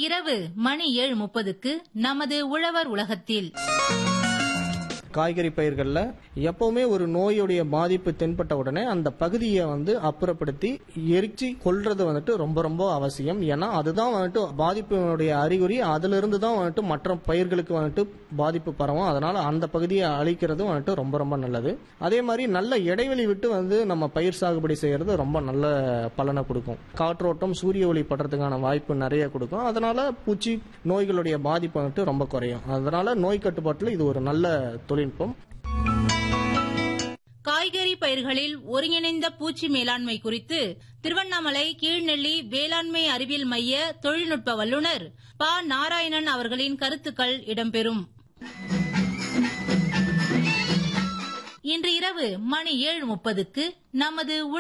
இரவு மணி ஏழு முப்பதுக்கு நமது உழவர் உலகத்தில் காய்கறி பயிர்களில் எப்பவுமே ஒரு நோயுடைய பாதிப்பு தென்பட்ட உடனே அந்த பகுதியை வந்து அப்புறப்படுத்தி எரிச்சு கொல்றது வந்துட்டு ரொம்ப ரொம்ப அவசியம் ஏன்னா அதுதான் வந்துட்டு பாதிப்பினுடைய அறிகுறி அதிலிருந்து தான் வந்துட்டு மற்ற பயிர்களுக்கு வந்துட்டு பாதிப்பு பரவும் அதனால அந்த பகுதியை அழிக்கிறது வந்துட்டு ரொம்ப ரொம்ப நல்லது அதே மாதிரி நல்ல இடைவெளி விட்டு வந்து நம்ம பயிர் சாகுபடி செய்யறது ரொம்ப நல்ல பலனை கொடுக்கும் காற்றோட்டம் சூரிய ஒளி படுறதுக்கான வாய்ப்பு நிறைய கொடுக்கும் அதனால பூச்சி நோய்களுடைய பாதிப்பு வந்துட்டு ரொம்ப குறையும் அதனால நோய் கட்டுப்பாட்டில் இது ஒரு நல்ல தொழில்நுட்பம் காய்கறி பயிர்களில் ஒருங்கிணைந்த பூச்சி மேலாண்மை குறித்து திருவண்ணாமலை கீழ்நெல்லி வேளாண்மை அறிவியல் மைய தொழில்நுட்ப வல்லுநர் ப நாராயணன் அவர்களின் கருத்துக்கள் இடம்பெறும் இன்று இரவு மணி ஏழு முப்பதுக்கு நமது